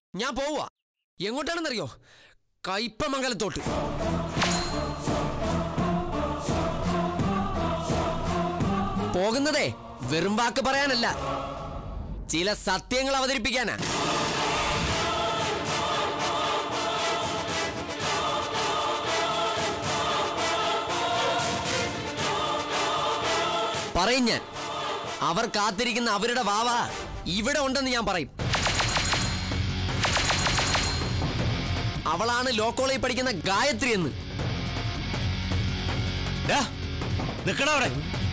ഞാൻ പോവുക എങ്ങോട്ടാണെന്നറിയോ കയ്പമംഗലത്തോട്ട് പോകുന്നതേ വെറും വാക്ക് പറയാനല്ല ചില സത്യങ്ങൾ അവതരിപ്പിക്കാനാ പറയും ഞാൻ അവർ കാത്തിരിക്കുന്ന അവരുടെ വാവ ഇവിടെ ഉണ്ടെന്ന് ഞാൻ പറയും അവളാണ് ലോ കോളേജിൽ പഠിക്കുന്ന ഗായത്രി എന്ന് നിക്കണ അവിടെ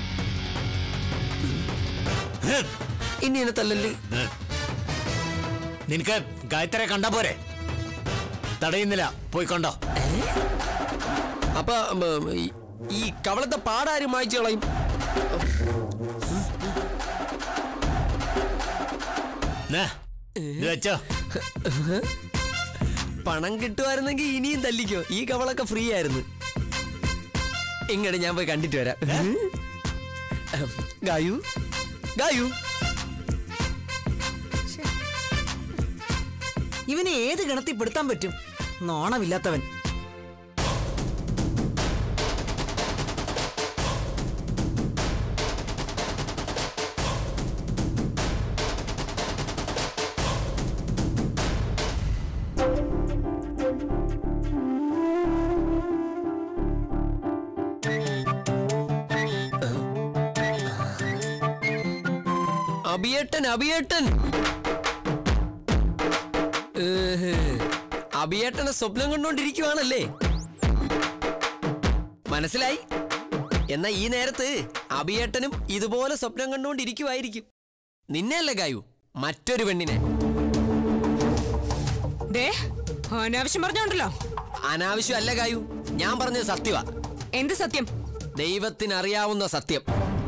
ഇനി എന്നെ തല്ലല്ലേ നിനക്ക് ഗായത്രിയെ കണ്ട പോരെ തടയുന്നില്ല പോയി കണ്ടോ അപ്പൊ ഉം, ഈ- ഈ കവളത്തെ പാടാരും മായ്ച്ചു കളയും ന്നാ, ഇത് വെച്ചോ പണം കിട്ടുമായിരുന്നെങ്കിൽ ഇനിയും തല്ലിക്കോ ഈ കവളൊക്കെ ഫ്രീ ആയിരുന്നു ഇങ്ങോട്ട് ഞാൻ പോയി കണ്ടിട്ട് വരാം ഗായു ഗായു ഇവനെ ഏത് ഗണത്തിൽ പെടുത്താൻ പറ്റും നോണമില്ലാത്തവൻ അഭിയേട്ടൻ അഭിയേട്ടൻ ഏഹ്, അഭിയേട്ടനെ സ്വപ്നം കണ്ടോണ്ടിരിക്കുവാണല്ലേ മനസ്സിലായി എന്നാ ഈ നേരത്ത് അഭിയേട്ടനും ഇതുപോലെ സ്വപ്നം കണ്ടുകൊണ്ടിരിക്കുവായിരിക്കും നിന്നെയല്ലേ ഗായു മറ്റൊരു പെണ്ണിനെ ദേ അനാവശ്യം പറഞ്ഞോണ്ടല്ലോ അനാവശ്യമല്ല ഗായു ഞാൻ പറഞ്ഞത് സത്യവാ എന്ത് സത്യം ദൈവത്തിനറിയാവുന്ന സത്യം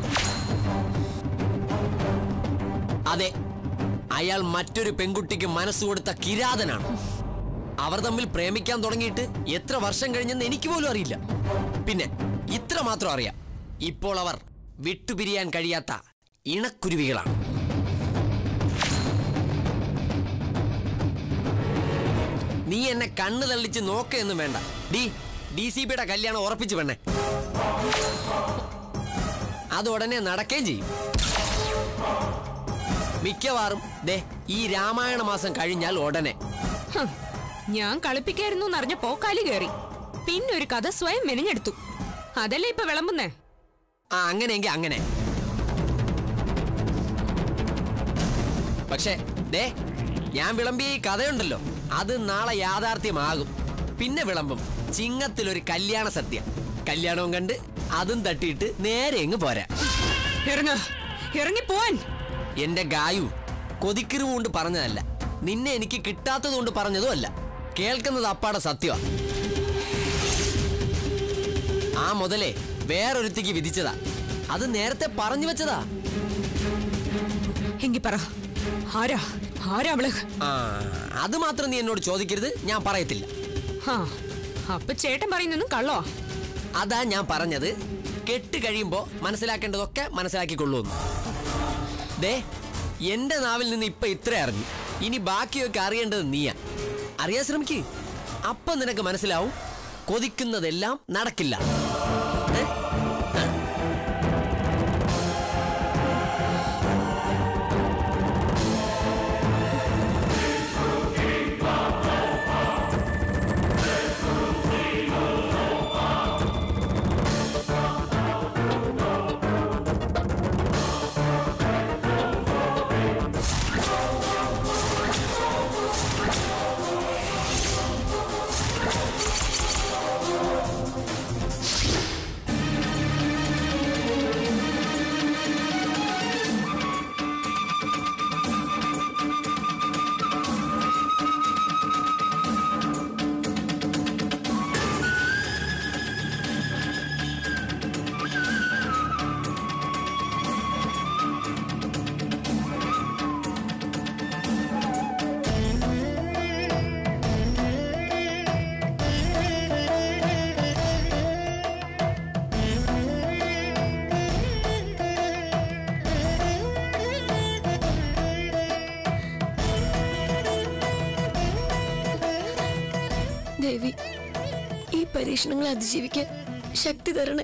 അതെ അയാൾ മറ്റൊരു പെൺകുട്ടിക്ക് മനസ്സ് കൊടുത്ത കിരാതനാണ് അവർ തമ്മിൽ പ്രേമിക്കാൻ തുടങ്ങിയിട്ട് എത്ര വർഷം കഴിഞ്ഞെന്ന് എനിക്ക് പോലും അറിയില്ല പിന്നെ ഇത്ര മാത്രം അറിയാം ഇപ്പോൾ അവർ വിട്ടുപിരിയാൻ കഴിയാത്ത ഇണക്കുരുവികളാണ് നീ എന്നെ കണ്ണ് തള്ളിച്ച് നോക്കുകയൊന്നും വേണ്ട ഡി ഡി സി പിയുടെ കല്യാണം ഉറപ്പിച്ചു പെണ്ണേ അത് ഉടനെ നടക്കുകയും ചെയ്യും മിക്കവാറും ദേ ഈ രാമായണ മാസം കഴിഞ്ഞാൽ ഉടനെ ഹും, ഞാൻ കളിപ്പിക്കായിരുന്നു എന്നറിഞ്ഞപ്പോ കലി കയറി പിന്നെ ഒരു കഥ സ്വയം മെനഞ്ഞെടുത്തു അതല്ലേ ഇപ്പൊ വിളമ്പുന്നേ ആ അങ്ങനെയെങ്കിൽ അങ്ങനെ പക്ഷേ ദേ ഞാൻ വിളമ്പിയ ഈ കഥയുണ്ടല്ലോ അത് നാളെ യാഥാർത്ഥ്യമാകും പിന്നെ വിളമ്പും ചിങ്ങത്തിലൊരു കല്യാണ സദ്യ കല്യാണവും കണ്ട് അതും തട്ടിയിട്ട് നേരെ എങ്ങ് പോരാ ഇറങ്ങ ഇറങ്ങി പോവാൻ എന്റെ ഗായു കൊതിക്കിറിവ് കൊണ്ട് പറഞ്ഞതല്ല നിന്നെ എനിക്ക് കിട്ടാത്തത് കൊണ്ട് പറഞ്ഞതും അല്ല കേൾക്കുന്നത് അപ്പാടെ സത്യമാ ആ മുതലേ വേറൊരുത്തിക്ക് വിധിച്ചതാ അത് നേരത്തെ പറഞ്ഞു വെച്ചതാ എങ്കി പറ ആരാ ആരാ അവള് ആ അത് മാത്രം നീ എന്നോട് ചോദിക്കരുത് ഞാൻ പറയത്തില്ല ആ അപ്പൊ ചേട്ടൻ പറയുന്നൊന്നും കള്ളോ അതാ ഞാൻ പറഞ്ഞത് കെട്ട് കഴിയുമ്പോ മനസ്സിലാക്കേണ്ടതൊക്കെ മനസ്സിലാക്കിക്കൊള്ളൂന്ന് ദേ എന്റെ നാവിൽ നിന്ന് ഇപ്പൊ ഇത്ര അറിഞ്ഞു ഇനി ബാക്കിയൊക്കെ അറിയേണ്ടത് നീയാ അറിയാൻ ശ്രമിക്ക് അപ്പൊ നിനക്ക് മനസ്സിലാവും കൊതിക്കുന്നതെല്ലാം നടക്കില്ല ഏ? ഏ? പരീക്ഷണങ്ങൾ അതിജീവിക്കാൻ ശക്തി തരണേ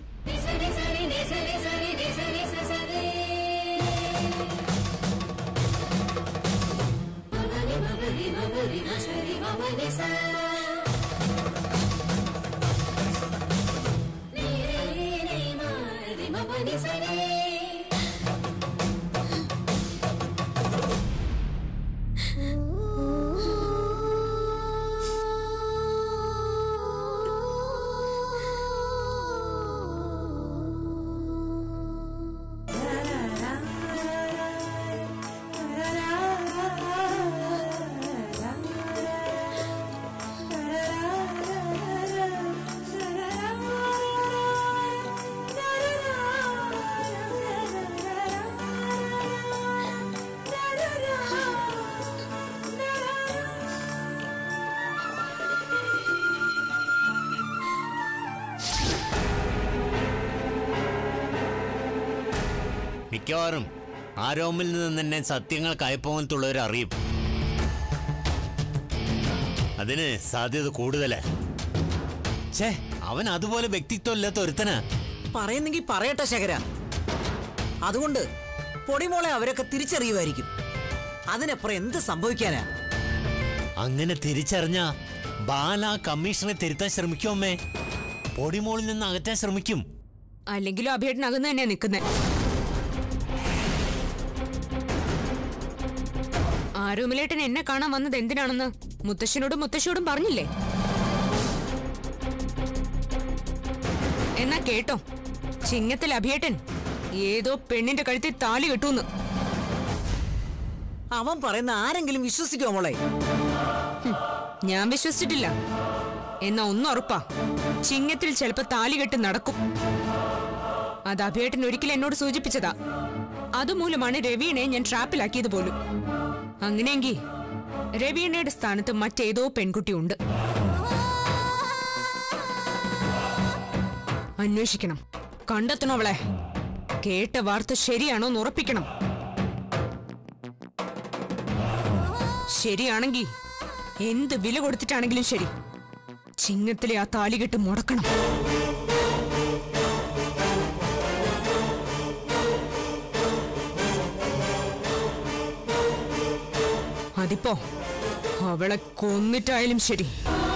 മിക്കവാറും ആ രോമിൽ നിന്ന് തന്നെ സത്യങ്ങൾ കയപ്പോകത്തുള്ളവർ അറിയും അതിന് സാധ്യത കൂടുതലാ ഛേ അവൻ അതുപോലെ വ്യക്തിത്വം ഇല്ലാത്ത ഒരുത്തനാ പറയുന്നെങ്കിൽ പറയട്ടെ ശേഖര അതുകൊണ്ട് പൊടിമോളെ അവരൊക്കെ തിരിച്ചറിയുമായിരിക്കും അതിനപ്പുറം എന്ത് സംഭവിക്കാനാ അങ്ങനെ തിരിച്ചറിഞ്ഞ ബാല കമ്മീഷണറെ തിരുത്താൻ ശ്രമിക്കും അമ്മേ പൊടിമോളിൽ നിന്ന് അകറ്റാൻ ശ്രമിക്കും അല്ലെങ്കിലും അഭിയേട്ടൻ അകന്ന് തന്നെയാ നിൽക്കുന്നേ ആരോമിലേട്ടൻ എന്നെ കാണാൻ വന്നത് എന്തിനാണെന്ന് മുത്തശ്ശനോടും മുത്തശ്ശിയോടും പറഞ്ഞില്ലേ എന്നാ കേട്ടോ ചിങ്ങത്തിൽ അഭിയേട്ടൻ ഏതോ പെണ്ണിന്റെ കഴുത്തിൽ താലി കെട്ടൂന്ന് അവൻ പറയുന്ന ആരെങ്കിലും വിശ്വസിക്കുമോ മോളെ ഞാൻ വിശ്വസിച്ചിട്ടില്ല എന്നാ ഒന്നും ഉറപ്പാ ചിങ്ങത്തിൽ ചിലപ്പോ താലി കെട്ട് നടക്കും അത് അഭിയേട്ടൻ ഒരിക്കലും എന്നോട് സൂചിപ്പിച്ചതാ അതുമൂലമാണ് രവീണയെ ഞാൻ ട്രാപ്പിലാക്കിയത് പോലും അങ്ങനെയെങ്കിൽ രവീണയുടെ സ്ഥാനത്ത് മറ്റേതോ പെൺകുട്ടി ഉണ്ട് അന്വേഷിക്കണം കണ്ടെത്തണം അവളെ കേട്ട വാർത്ത ശരിയാണോ എന്ന് ഉറപ്പിക്കണം ശരിയാണെങ്കിൽ എന്ത് വില കൊടുത്തിട്ടാണെങ്കിലും ശരി ചിങ്ങത്തിലെ ആ താലികെട്ട് മുടക്കണം അതിപ്പോ അവളെ കൊന്നിട്ടായാലും ശരി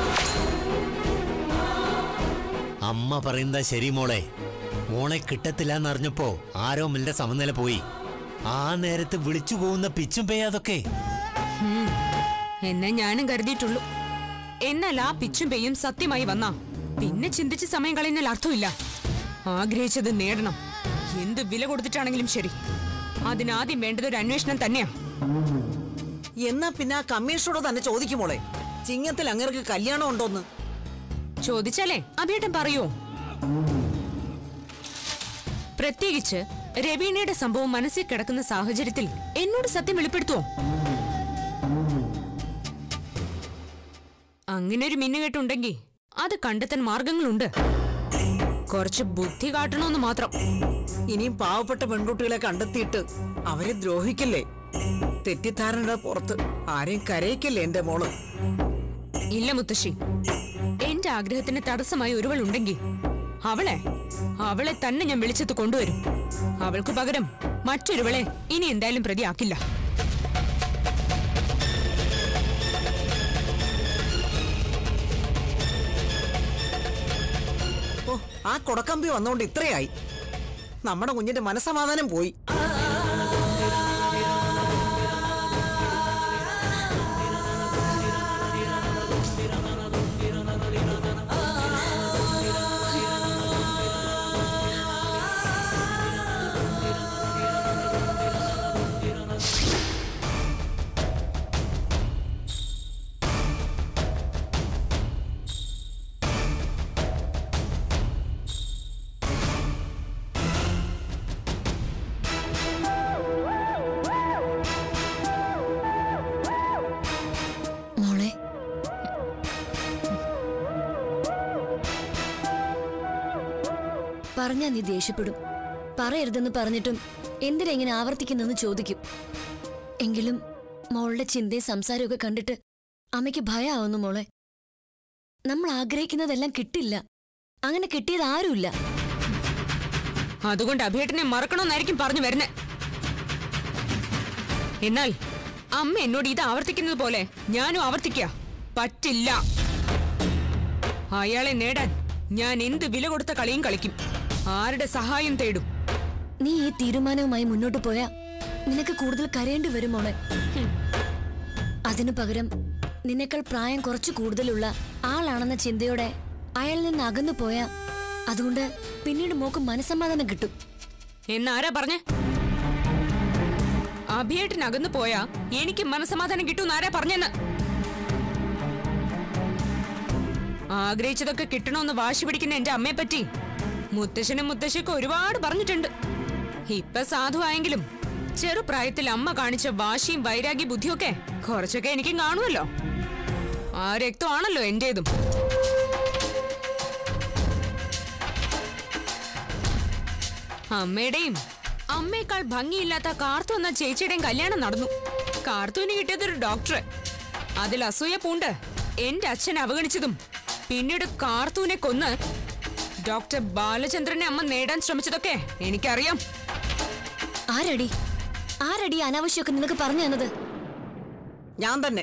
അമ്മ പറയുന്നതാ ശരി മോളെ മോളെ കിട്ടത്തില്ല എന്നറിഞ്ഞപ്പോ ആരോമലിന്റെ സമനില പോയി ആ നേരത്ത് വിളിച്ചു പോകുന്ന പിച്ചും പെയ്യാതൊക്കെ എന്നെ ഞാനും കരുതിയിട്ടുള്ളൂ എന്നാൽ ആ പിച്ചും പെയ്യും സത്യമായി വന്നാ പിന്നെ ചിന്തിച്ച് സമയം കളയുന്നതിൽ അർത്ഥമില്ല ആഗ്രഹിച്ചത് നേടണം എന്ത് വില കൊടുത്തിട്ടാണെങ്കിലും ശരി അതിനാദ്യം വേണ്ടത് ഒരു അന്വേഷണം തന്നെയാ എന്നാ പിന്നെ ആ കമ്മീഷനോട് തന്നെ ചോദിക്കും മോളെ ചിങ്ങത്തിൽ അങ്ങേർക്ക് കല്യാണം ഉണ്ടോന്ന് ചോദിച്ചാലേ അഭിയേട്ടൻ പറയോ പ്രത്യേകിച്ച് രവീണയുടെ സംഭവം മനസ്സിൽ കിടക്കുന്ന സാഹചര്യത്തിൽ എന്നോട് സത്യം വെളിപ്പെടുത്തുവോ അങ്ങനെ ഒരു മിന്നുകെട്ടുണ്ടെങ്കിൽ അത് കണ്ടെത്താൻ മാർഗങ്ങളുണ്ട് കുറച്ച് ബുദ്ധി കാട്ടണമെന്ന് മാത്രം ഇനിയും പാവപ്പെട്ട പെൺകുട്ടികളെ കണ്ടെത്തിയിട്ട് അവരെ ദ്രോഹിക്കല്ലേ തെറ്റിദ്ധാരണയുടെ പുറത്ത് ആരെയും കരയിക്കല്ലേ എന്റെ മോള് ഇല്ല മുത്തശ്ശി എന്റെ ആഗ്രഹത്തിന് തടസ്സമായി ഒരുവൾ ഉണ്ടെങ്കിൽ അവളെ അവളെ തന്നെ ഞാൻ വിളിച്ചെത്ത് കൊണ്ടുവരും അവൾക്ക് പകരം മറ്റൊരുവളെ ഇനി എന്തായാലും പ്രതിയാക്കില്ല ഓ ആ കൊടക്കമ്പി വന്നോണ്ട് ഇത്രയായി നമ്മുടെ കുഞ്ഞിന്റെ മനസമാധാനം പോയി മോളെ പറഞ്ഞാ നീ ദേഷ്യപ്പെടും പറയരുതെന്ന് പറഞ്ഞിട്ടും എന്തിനാ ഇങ്ങനെ ആവർത്തിക്കുന്നെന്ന് ചോദിക്കും എങ്കിലും മോളുടെ ചിന്തയും സംസാരമൊക്കെ കണ്ടിട്ട് അമ്മയ്ക്ക് ഭയമാവുന്നു മോളെ നമ്മൾ ആഗ്രഹിക്കുന്നതെല്ലാം കിട്ടില്ല അങ്ങനെ കിട്ടിയത് ആരുമില്ല അതുകൊണ്ട് അഭിയേട്ടനെ മറക്കണമെന്നായിരിക്കും പറഞ്ഞു വരുന്നേ എന്നാൽ അമ്മ എന്നോട് ഇത് ആവർത്തിക്കുന്നത് പോലെ ഞാനും ആവർത്തിക്ക പറ്റില്ല അയാളെ നേടാൻ ഞാൻ എന്ത് വില കൊടുത്ത കളിയും കളിക്കും ആരുടെ സഹായം തേടും നീ ഈ തീരുമാനവുമായി മുന്നോട്ട് പോയാ നിനക്ക് കൂടുതൽ കരയേണ്ടി വരും മോളെ അതിനു പകരം നിന്നേക്കാൾ പ്രായം കുറച്ചു കൂടുതലുള്ള ആളാണെന്ന ചിന്തയോടെ അയാളിൽ നിന്ന് അകന്നു പോയാ അതുകൊണ്ട് പിന്നീട് മോക്ക് മനസ്സമാധാനം കിട്ടും എന്നാരാ പറഞ്ഞേ അഭിയേട്ടൻ അകന്നു പോയാ എനിക്ക് മനസമാധാനം കിട്ടും ആരാ പറഞ്ഞെന്ന് ആഗ്രഹിച്ചതൊക്കെ കിട്ടണമെന്ന് വാശി പിടിക്കുന്ന എന്റെ അമ്മയെ പറ്റി മുത്തശ്ശനും മുത്തശ്ശിയൊക്കെ ഒരുപാട് പറഞ്ഞിട്ടുണ്ട് ഇപ്പൊ സാധുവായെങ്കിലും ചെറുപ്രായത്തിൽ അമ്മ കാണിച്ച വാശിയും വൈരാഗ്യ ബുദ്ധിയൊക്കെ കുറച്ചൊക്കെ എനിക്കും കാണുമല്ലോ ആ രക്തമാണല്ലോ എന്റേതും അമ്മയുടെയും അമ്മയേക്കാൾ ഭംഗിയില്ലാത്ത കാർത്തു എന്ന ചേച്ചിയുടെയും കല്യാണം നടന്നു കാർത്തുവിന് കിട്ടിയത് ഒരു ഡോക്ടറെ അതിൽ അസൂയ പൂണ്ട് എന്റെ അച്ഛൻ അവഗണിച്ചതും പിന്നീട് കാർത്തുവിനെ കൊന്ന് ഡോക്ടർ ബാലചന്ദ്രനെ അമ്മ നേടാൻ ശ്രമിച്ചതൊക്കെ എനിക്കറിയാം ആരടി ആരടി അനാവശ്യമൊക്കെ നിനക്ക് പറഞ്ഞു തന്നത് ഞാൻ തന്നെ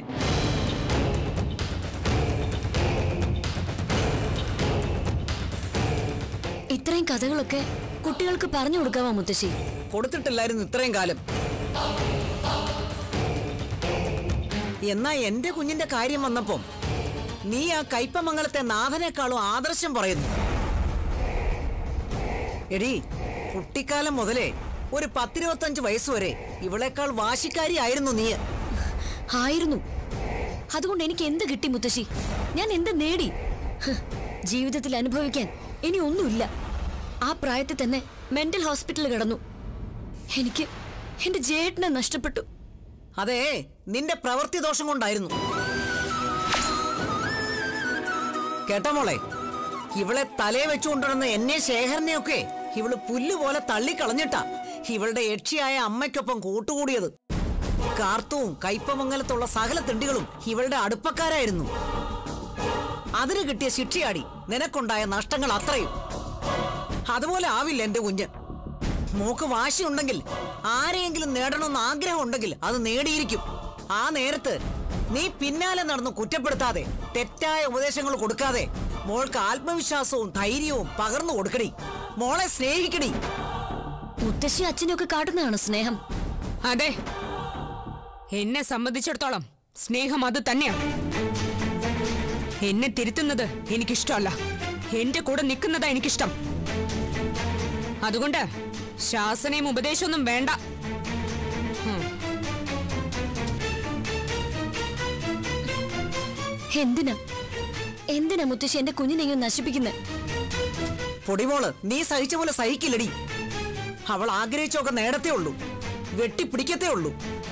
ഇത്രയും കഥകളൊക്കെ കുട്ടികൾക്ക് പറഞ്ഞു കൊടുക്കാമോ മുത്തശ്ശി കൊടുത്തിട്ടില്ലായിരുന്നു ഇത്രയും കാലം എന്നാ എന്റെ കുഞ്ഞിന്റെ കാര്യം വന്നപ്പം നീ ആ കയ്പമംഗലത്തെ നാഥനേക്കാളും ആദർശം പറയുന്നു എടി കുട്ടിക്കാലം മുതലേ ഒരു പത്തിരുപത്തഞ്ച് വയസ്സ് വരെ ഇവളെക്കാൾ വാശിക്കാരിയായിരുന്നു നീ ആയിരുന്നു അതുകൊണ്ട് എനിക്ക് എന്ത് കിട്ടി മുത്തശ്ശി ഞാൻ എന്ത് നേടി ഹ്, ജീവിതത്തിൽ അനുഭവിക്കാൻ ഇനി ഒന്നുമില്ല ആ പ്രായത്തിൽ തന്നെ മെന്റൽ ഹോസ്പിറ്റലിൽ കിടന്നു എനിക്ക് എന്റെ ജേട്ടനെ നഷ്ടപ്പെട്ടു അതെ നിന്റെ പ്രവൃത്തി ദോഷം കൊണ്ടായിരുന്നു കേട്ടോ മോളെ ഇവളെ തലേ വെച്ചുകൊണ്ടിരുന്ന എന്നെ ശേഖരനെയൊക്കെ ഇവള് പുല്ലുപോലെ തള്ളിക്കളഞ്ഞിട്ടാ ഇവളുടെ യക്ഷിയായ അമ്മയ്ക്കൊപ്പം കൂട്ടുകൂടിയത് കാർത്തവും കയ്പമംഗലത്തുള്ള സകല തിണ്ടികളും ഇവളുടെ അടുപ്പക്കാരായിരുന്നു അതിന് കിട്ടിയ ശിക്ഷയാടി നിനക്കുണ്ടായ നഷ്ടങ്ങൾ അത്രയും അതുപോലെ ആവില്ല എന്റെ കുഞ്ഞ് മോക്ക് വാശിയുണ്ടെങ്കിൽ ആരെയെങ്കിലും നേടണമെന്ന് ആഗ്രഹം ഉണ്ടെങ്കിൽ അത് നേടിയിരിക്കും ആ നേരത്ത് നീ പിന്നാലെ നടന്ന് കുറ്റപ്പെടുത്താതെ തെറ്റായ ഉപദേശങ്ങൾ കൊടുക്കാതെ മോൾക്ക് ആത്മവിശ്വാസവും ധൈര്യവും പകർന്നു കൊടുക്കടി മോളെ സ്നേഹിക്കടി മുത്തശ്ശി അച്ഛനൊക്കെ കാട്ടുന്നതാണ് സ്നേഹം അതെ എന്നെ സംബന്ധിച്ചിടത്തോളം സ്നേഹം അത് തന്നെയാണ് എന്നെ തിരുത്തുന്നത് എനിക്കിഷ്ടമല്ല എന്റെ കൂടെ നിൽക്കുന്നതാ എനിക്കിഷ്ടം അതുകൊണ്ട് ശാസനയും ഉപദേശമൊന്നും വേണ്ട എന്തിനാ എന്തിനാ മുത്തശ്ശി എന്റെ കുഞ്ഞിനെയും നശിപ്പിക്കുന്നത് പൊടിമോള് നീ സഹിച്ച പോലെ സഹിക്കില്ലടി അവൾ ആഗ്രഹിച്ചൊക്കെ നേടത്തേ ഉള്ളൂ വെട്ടിപ്പിടിക്കത്തേ ഉള്ളൂ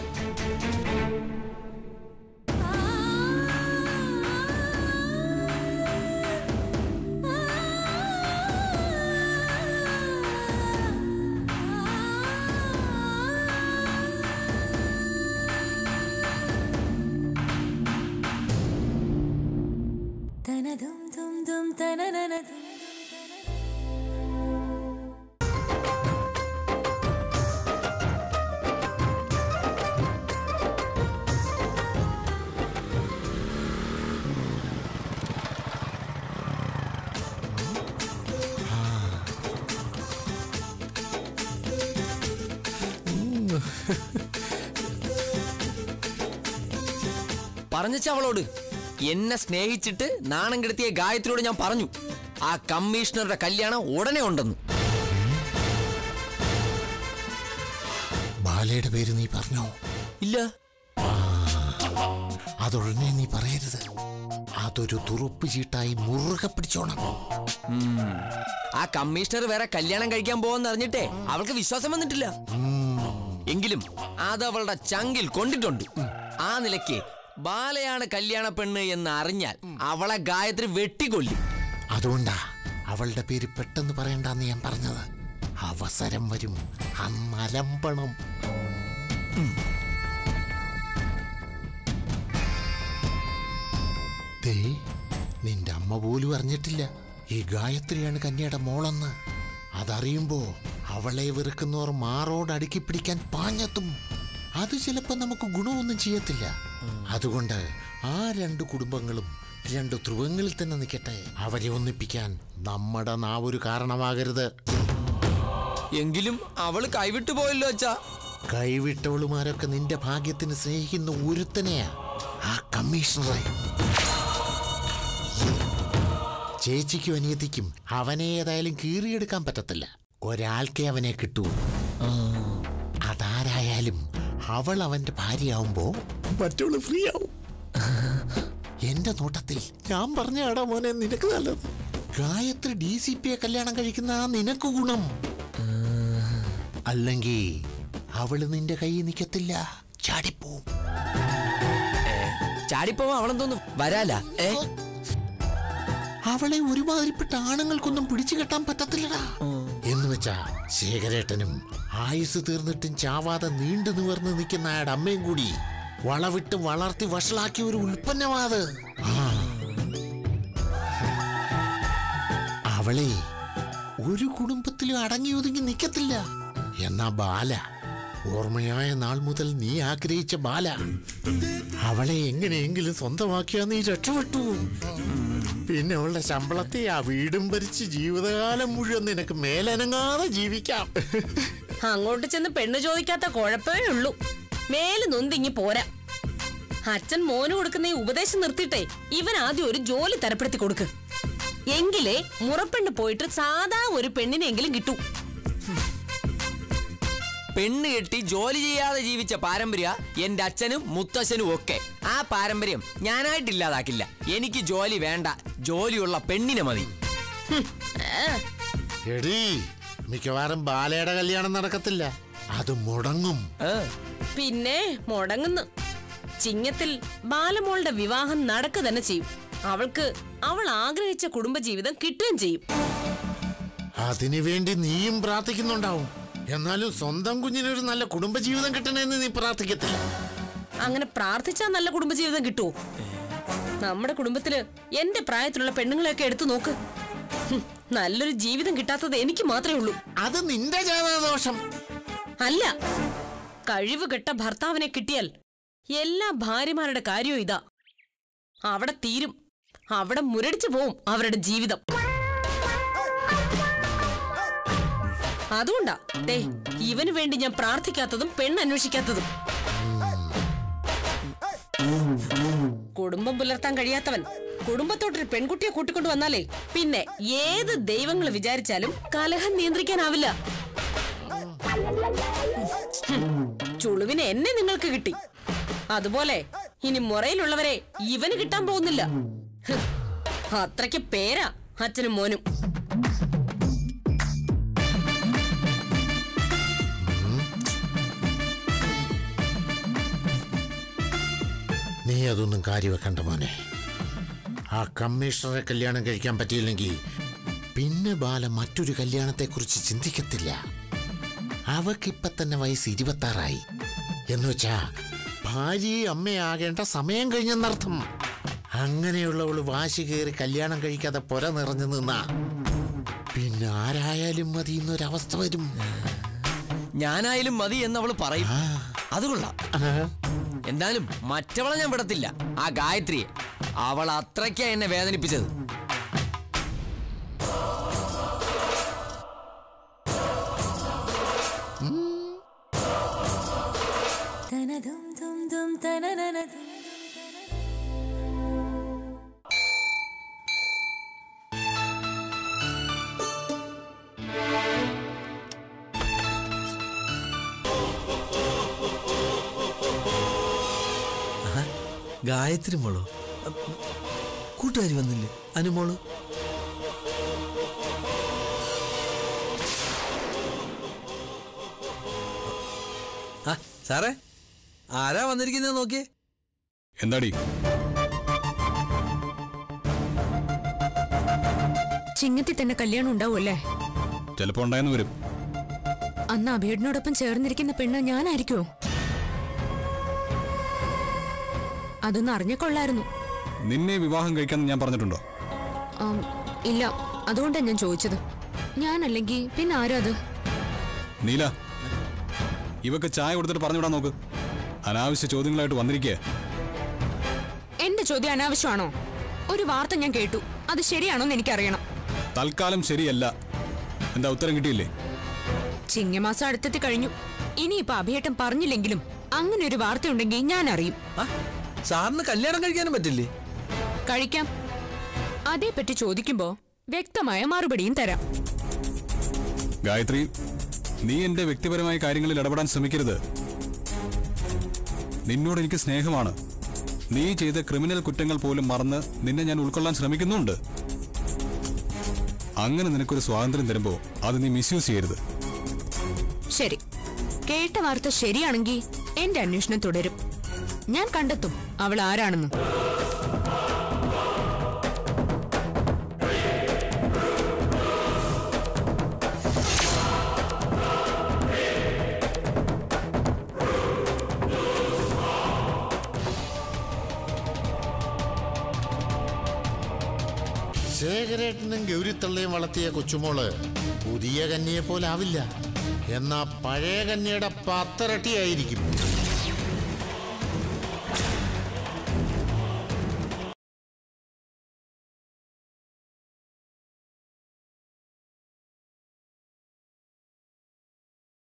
പറഞ്ഞച്ച അവളോട് എന്നെ സ്നേഹിച്ചിട്ട് നാണം കെടുത്തിയ ഗായത്രിയോട് ഞാൻ പറഞ്ഞു ആ കമ്മീഷണറുടെ കല്യാണം ഉടനെ ഉണ്ടെന്ന് ബാലയുടെ പേര് നീ പറഞ്ഞോ ഇല്ല അതുടനെ നീ പറയരുത് അതൊരു തുറുപ്പ് ചീട്ടായി മുറുകെ പിടിച്ചോണം ആ കമ്മീഷണർ വേറെ കല്യാണം കഴിക്കാൻ പോവെന്ന് അറിഞ്ഞിട്ടേ അവൾക്ക് വിശ്വാസം വന്നിട്ടില്ല എങ്കിലും അത് അവളുടെ ചങ്കിൽ കൊണ്ടിട്ടുണ്ട് ആ നിലയ്ക്ക് ബാലയാണ് കല്യാണ പെണ്ണ് എന്ന് അറിഞ്ഞാൽ അവളെ ഗായത്രി വെട്ടിക്കൊല്ലും അതുകൊണ്ടാ അവളുടെ പേര് പെട്ടെന്ന് പറയണ്ടെന്ന് ഞാൻ പറഞ്ഞത് അവസരം വരും അന്നലമ്പണം ദേ നിന്റെ അമ്മ പോലും അറിഞ്ഞിട്ടില്ല ഈ ഗായത്രിയാണ് കന്യയുടെ മോളെന്ന് അതറിയുമ്പോ അവളെ വെറുക്കുന്നവർ മാറോട് അടുക്കി പിടിക്കാൻ പാഞ്ഞെത്തും അത് ചിലപ്പോ നമുക്ക് ഗുണമൊന്നും ചെയ്യത്തില്ല അതുകൊണ്ട് ആ രണ്ട് കുടുംബങ്ങളും രണ്ട് ധ്രുവങ്ങളിൽ തന്നെ നിൽക്കട്ടെ അവരെ ഒന്നിപ്പിക്കാൻ നമ്മുടെ നാവൊരു കാരണമാകരുത് എങ്കിലും അവള് കൈവിട്ടു പോയല്ലോ അച്ഛാ കൈവിട്ടവളുമാരൊക്കെ നിന്റെ ഭാഗ്യത്തിന് സ്നേഹിക്കുന്ന ഒരുത്തനെയാ ആ കമ്മീഷണറെ ചേച്ചിക്കും അനിയത്തിക്കും അവനെ ഏതായാലും കീറിയെടുക്കാൻ പറ്റത്തില്ല ഒരാൾക്കേ അവനെ കിട്ടൂ അതാരായാലും അവൾ അവന്റെ ഭാര്യയാവുമ്പോ മറ്റുള്ള ഫ്രീ ആവും എന്റെ നോട്ടത്തിൽ ഞാൻ പറഞ്ഞാടാ മോനെ നിനക്ക് നല്ലത് ഗായത്രി ഡി സി പിയെ കല്യാണം കഴിക്കുന്ന ആ നിനക്ക് ഗുണം അല്ലെങ്കിൽ അവള് നിന്റെ കയ്യിൽ നിൽക്കത്തില്ല ചാടിപ്പോവും ചാടിപ്പോവാൻ അവളെന്തോന്ന് വരാല ഏ അവളെ ഒരുമാതിരിപ്പെട്ട ആണുങ്ങൾക്കൊന്നും പിടിച്ചു കെട്ടാൻ പറ്റത്തില്ലടാ എന്ന് വെച്ചാ ശേഖരേട്ടനും ആയുസ് തീർന്നിട്ടും ചാവാതെ നീണ്ടു നിവർന്ന് നിൽക്കുന്ന അയാളുടെ അമ്മയും കൂടി വളവിട്ട് വളർത്തി വഷളാക്കിയ ഒരു ഉൽപ്പന്നമാത് ആ. അവളെ ഒരു കുടുംബത്തിലും അടങ്ങി ഒതുങ്ങി നിൽക്കത്തില്ല എന്നാ ബാല ഓർമ്മയായ നാൾ മുതൽ നീ ആഗ്രഹിച്ച ബാല അവളെ എങ്ങനെയെങ്കിലും സ്വന്തമാക്കിയാ നീ രക്ഷപ്പെട്ടു പിന്നെ അവളുടെ ശമ്പളത്തെ ആ വീടും ഭരിച്ച് ജീവിതകാലം മുഴുവൻ നിനക്ക് മേലനങ്ങാതെ ജീവിക്കാം അങ്ങോട്ട് ചെന്ന് പെണ്ണ് ചോദിക്കാത്ത കുഴപ്പമേ ഉള്ളൂ മേല് നൊന്തിങ്ങി പോരാ അച്ഛൻ മോന് കൊടുക്കുന്ന ഈ ഉപദേശം നിർത്തിയിട്ടേ ഇവൻ ആദ്യം ഒരു ജോലി തരപ്പെടുത്തി കൊടുക്ക് എങ്കിലേ മുറപ്പെണ്ണ് പോയിട്ട് സാധാ ഒരു പെണ്ണിനെങ്കിലും കിട്ടൂ പെണ്ണ് കെട്ടി ജോലി ചെയ്യാതെ ജീവിച്ച പാരമ്പര്യ എന്റെ അച്ഛനും മുത്തച്ഛനും ഒക്കെ ആ പാരമ്പര്യം ഞാനായിട്ടില്ലാതാക്കില്ല എനിക്ക് ജോലി വേണ്ട ജോലിയുള്ള പെണ്ണിനെ മതി എടീ മിക്കവാറും ബാലയുടെ കല്യാണം നടക്കത്തില്ല അത് മുടങ്ങും ഏ, പിന്നെ മുടങ്ങുന്നു ചിങ്ങത്തിൽ ബാലമോളുടെ വിവാഹം നടക്കുക തന്നെ ചെയ്യും അവൾക്ക് അവൾ ആഗ്രഹിച്ച കുടുംബജീവിതം കിട്ടുകയും ചെയ്യും അതിനു വേണ്ടി നീയും പ്രാർത്ഥിക്കുന്നുണ്ടാവും എന്നാലും സ്വന്തം കുഞ്ഞിനൊരു നല്ല കുടുംബജീവിതം കിട്ടണമെന്ന് നീ പ്രാർത്ഥിക്കത്തില്ല അങ്ങനെ പ്രാർത്ഥിച്ചാൽ നല്ല കുടുംബജീവിതം കിട്ടുമോ നമ്മുടെ കുടുംബത്തില് എന്റെ പ്രായത്തിലുള്ള പെണ്ണുങ്ങളെയൊക്കെ എടുത്തു നോക്ക് ഹും, നല്ലൊരു ജീവിതം കിട്ടാത്തത് എനിക്ക് മാത്രമേ ഉള്ളൂ അത് നിന്റെ ജാതകദോഷം അല്ല കഴിവ് കെട്ട ഭർത്താവിനെ കിട്ടിയാൽ എല്ലാ ഭാര്യമാരുടെ കാര്യവും ഇതാ അവിടെ തീരും അവിടെ മുരടിച്ചു പോവും അവരുടെ ജീവിതം അതുകൊണ്ടാ ദേ ഇവന് വേണ്ടി ഞാൻ പ്രാർത്ഥിക്കാത്തതും പെണ്ണന്വേഷിക്കാത്തതും കുടുംബം പുലർത്താൻ കഴിയാത്തവൻ കുടുംബത്തോട്ടൊരു പെൺകുട്ടിയെ കൂട്ടിക്കൊണ്ടു വന്നാലേ പിന്നെ ഏത് ദൈവങ്ങൾ വിചാരിച്ചാലും കലഹം നിയന്ത്രിക്കാനാവില്ല ചുളുവിന് എന്നെ നിങ്ങൾക്ക് കിട്ടി അതുപോലെ ഇനി മുറയിലുള്ളവരെ ഇവന് കിട്ടാൻ പോകുന്നില്ല ഹ്, അത്രയ്ക്ക് പേരാ അച്ഛനും മോനും നീ അതൊന്നും കാര്യവെക്കണ്ട മോനെ ആ കമ്മീഷണറെ കല്യാണം കഴിക്കാൻ പറ്റിയില്ലെങ്കിൽ പിന്നെ ബാല മറ്റൊരു കല്യാണത്തെക്കുറിച്ച് ചിന്തിക്കത്തില്ല അവക്കിപ്പൊ തന്നെ വയസ്സ് ഇരുപത്താറായി എന്ന് വെച്ചാ ഭാര്യയും അമ്മയാകേണ്ട സമയം കഴിഞ്ഞെന്നർത്ഥം അങ്ങനെയുള്ളവള് വാശി കയറി കല്യാണം കഴിക്കാതെ പുര നിറഞ്ഞു നിന്നാ പിന്നെ ആരായാലും മതി എന്നൊരവസ്ഥ വരും ഞാനായാലും മതി എന്ന് അവള് പറയും അത് കൊള്ളാം എന്തായാലും മറ്റവളെ ഞാൻ വിടത്തില്ല ആ ഗായത്രിയെ അവൾ അത്രയ്ക്കാ എന്നെ വേദനിപ്പിച്ചത് ഗായത്രി മോളോ കൂട്ടുകാരി വന്നില്ലേ അനുമോള് ആ സാറേ ആരാ വന്നിരിക്കുന്നത് നോക്കിയേ എന്താടി ചിങ്ങത്തിൽ തന്നെ കല്യാണം ഉണ്ടാവുമല്ലേ ചിലപ്പോ ഉണ്ടായെന്ന് വരും അന്ന് അഭിയേട്ടനോടൊപ്പം ചേർന്നിരിക്കുന്ന പെണ്ണ് ഞാനായിരിക്കുമോ അതൊന്നും അറിഞ്ഞ കൊള്ളായിരുന്നു നിന്നെ വിവാഹം കഴിക്കാന്ന് ഞാൻ പറഞ്ഞിട്ടുണ്ടോ ആം, ഇല്ല അതുകൊണ്ടാണ് ഞാൻ ചോദിച്ചത് ഞാനല്ലെങ്കിൽ പിന്നെ ആരാ അത് നീല ഇവക്ക് ചായ കൊടുത്തിട്ട് പറഞ്ഞു വിടാൻ നോക്ക് അനാവശ്യ ചോദ്യങ്ങളായിട്ട് വന്നിരിക്കുക എന്റെ ചോദ്യം അനാവശ്യമാണോ ഒരു വാർത്ത ഞാൻ കേട്ടു അത് ശരിയാണോന്ന് എനിക്കറിയണം തൽക്കാലം ശരിയല്ല എന്താ ഉത്തരം കിട്ടിയില്ലേ ചിങ്ങമാസം അടുത്തെത്തി കഴിഞ്ഞു ഇനിയിപ്പോ അഭിയേട്ടൻ പറഞ്ഞില്ലെങ്കിലും അങ്ങനെ ഒരു വാർത്തയുണ്ടെങ്കിൽ ഞാൻ അറിയും ആ സാറിന് കല്യാണം കഴിക്കാനും പറ്റില്ലേ കഴിക്കാം അതേപ്പറ്റി ചോദിക്കുമ്പോ വ്യക്തമായ മറുപടിയും തരാം ഗായത്രി നീ എന്റെ വ്യക്തിപരമായ കാര്യങ്ങളിൽ ഇടപെടാൻ ശ്രമിക്കരുത് നിന്നോട് എനിക്ക് സ്നേഹമാണ് നീ ചെയ്ത ക്രിമിനൽ കുറ്റങ്ങൾ പോലും മറന്ന് നിന്നെ ഞാൻ ഉൾക്കൊള്ളാൻ ശ്രമിക്കുന്നുണ്ട് അങ്ങനെ നിനക്കൊരു സ്വാതന്ത്ര്യം തരുമ്പോ അത് നീ മിസ്യൂസ് ചെയ്യരുത് ശരി കേട്ട വാർത്ത ശരിയാണെങ്കിൽ എന്റെ അന്വേഷണം തുടരും ഞാൻ കണ്ടെത്തും അവൾ ആരാണെന്ന് ശേഖരേട്ടനും ഗൗരിത്തള്ളയും വളർത്തിയ കൊച്ചുമോള് പുതിയ കന്യയെ പോലെ ആവില്ല എന്നാ പഴയ കന്യയുടെ പത്തരട്ടിയായിരിക്കും